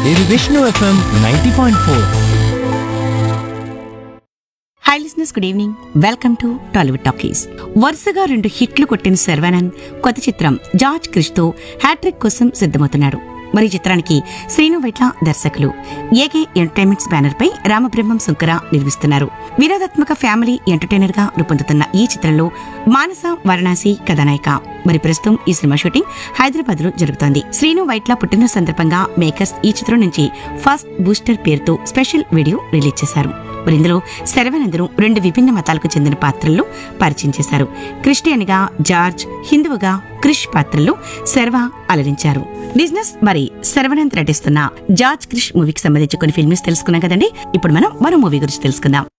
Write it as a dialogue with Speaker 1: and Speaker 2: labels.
Speaker 1: ఇది Vishnu FM ninety point four
Speaker 2: hi listeners good evening welcome to Tollywood talkies వరుసగా రెండు హిట్లు కొట్టిన శర్వానంద్ కొత్త చిత్రం జార్జ్ క్రిష్ తో హ్యాట్రిక్ కోసం సిద్ధమవుతున్నాడు మరి ఈ చిత్రానికి శ్రీను వైట్ల దర్శకులు ఏకే ఎంటర్టైన్మెంట్స్ బ్యానర్ పై రామబ్రహ్మం శంకర నిర్మిస్తున్నారు వినోదాత్మక ఫ్యామిలీ ఎంటర్టైనర్ గా రూపొందుతున్న ఈ చిత్రంలో మానస వారణాసి కథానాయిక మరి ప్రస్తుతం ఈ సినిమా షూటింగ్ హైదరాబాద్ లో జరుగుతోంది శ్రీను వైట్ల పుట్టిన సందర్భంగా మేకర్స్ ఈ చిత్రం నుంచి ఫస్ట్ బూస్టర్ పేరుతో స్పెషల్ వీడియో రిలీజ్ చేశారు మరి ఇందులో శరవనందను రెండు విభిన్న మతాలకు చెందిన పాత్రల్లో పరిచయం చేశారు క్రిస్టియన్గా జార్జ్ హిందువుగా క్రిష్ పాత్రల్లో శర్వ అలరించారు బిజినెస్ మరి శర్వనంద్ నటిస్తున్న జార్జ్ క్రిష్ మూవీకి సంబంధించి కొన్ని ఫిల్మ్స్ తెలుసుకున్నాం కదండి ఇప్పుడు మనం మరో మూవీ గురించి తెలుసుకుందాం